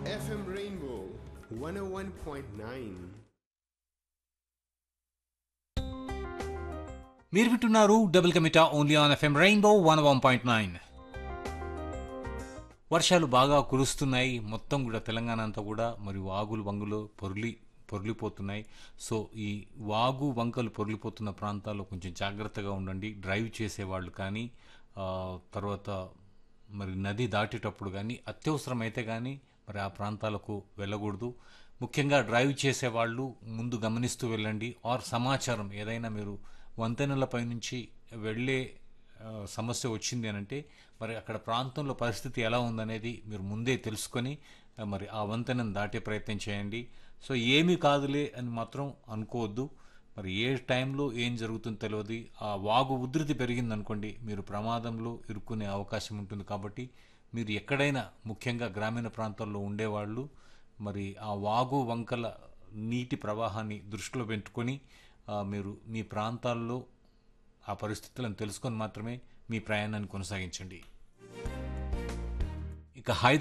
FM Rainbow 101.9. మీరు వింటున్నారు double కమిటా only on FM rainbow one one point nine వర్షాలు బాగా కురుస్తున్నాయి మొత్తం కూడా తెలంగాణ అంతా కూడా మరి వాగులు వంగులు పొర్లి పొర్లిపోతున్నాయి సో ఈ వాగు వంకలు పొర్లిపోతున్న ప్రాంతాల్లో కొంచెం జాగ్రత్తగా ఉండండి డ్రైవ్ చేసేవాళ్ళు కానీ ఆ, తర్వాత మరి నది దాటేటప్పుడు కానీ అత్యవసరమైతే కానీ మరి ఆ ప్రాంతాలకు వెళ్ళకూడదు ముఖ్యంగా డ్రైవ్ చేసేవాళ్ళు ముందు గమనిస్తూ వెళ్ళండి ఆర్ సమాచారం ఏదైనా మీరు వంతెనలపై నుంచి వెళ్ళే ఆ, సమస్య వచ్చింది అని అంటే మరి అక్కడ ప్రాంతంలో పరిస్థితి ఎలా ఉందనేది మీరు ముందే తెలుసుకొని ఆ, మరి ఆ వంతెనను దాటే ప్రయత్నం చేయండి సో ఏమీ కాదులే అని మాత్రం అనుకోవద్దు మరి ఏ టైంలో ఏం జరుగుతుందో తెలియదు ఆ వాగు ఉధృతి పెరిగిందనుకోండి మీరు ప్రమాదంలో ఇరుక్కునే అవకాశం ఉంటుంది కాబట్టి మీరు ఎక్కడైనా ముఖ్యంగా గ్రామీణ ప్రాంతాల్లో ఉండేవాళ్ళు మరి ఆ వాగు వంకల నీటి ప్రవాహాన్ని దృష్టిలో పెట్టుకొని ఆ, మీరు మీ ప్రాంతాల్లో ఆ పరిస్థితులను తెలుసుకొని మాత్రమే మీ ప్రయాణాన్ని కొనసాగించండి ఇక హైదరాబాద్